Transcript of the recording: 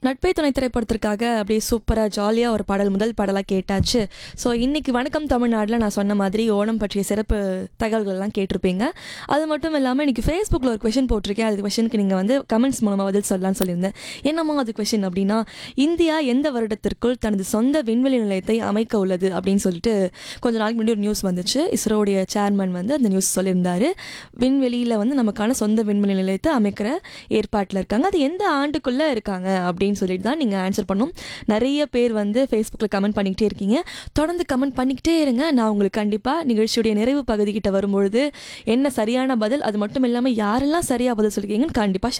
நட்பே துணை திரைப்படத்திற்காக அப்படியே சூப்பராக ஜாலியாக ஒரு பாடல் முதல் பாடலாக கேட்டாச்சு ஸோ இன்னைக்கு வணக்கம் தமிழ்நாட்டில் நான் சொன்ன மாதிரி ஓணம் பற்றிய சிறப்பு தகவல்கள்லாம் கேட்டிருப்பீங்க அது மட்டும் இல்லாமல் இன்னைக்கு ஃபேஸ்புக்கில் ஒரு கொஷின் போட்டிருக்கேன் அது கொஷனுக்கு நீங்கள் வந்து கமெண்ட்ஸ் மூலமாக பதில் சொல்லலாம்னு சொல்லியிருந்தேன் என்னமோ அது கொஷின் அப்படின்னா இந்தியா எந்த வருடத்திற்குள் தனது சொந்த விண்வெளி நிலையத்தை அமைக்க உள்ளது அப்படின்னு சொல்லிட்டு கொஞ்ச நாளைக்கு முன்னாடி ஒரு நியூஸ் வந்துச்சு இஸ்ரோடைய சேர்மன் வந்து அந்த நியூஸ் சொல்லியிருந்தாரு விண்வெளியில் வந்து நமக்கான சொந்த விண்வெளி நிலையத்தை அமைக்கிற ஏற்பாட்டில் இருக்காங்க அது எந்த ஆண்டுக்குள்ளே இருக்காங்க அப்படின்னு சொல்லிட்டு தான் நீங்கள் ஆன்சர் பண்ணணும் நிறைய பேர் வந்து ஃபேஸ்புக்கில் கமெண்ட் பண்ணிக்கிட்டே இருக்கீங்க தொடர்ந்து கமெண்ட் பண்ணிக்கிட்டே இருங்க நான் உங்களுக்கு கண்டிப்பாக நிகழ்ச்சியுடைய நிறைவு பகுதிக்கிட்ட வரும்பொழுது என்ன சரியான பதில் அது மட்டும் இல்லாமல் யாரெல்லாம் சரியாக பதில் சொல்லிருக்கீங்கன்னு கண்டிப்பாக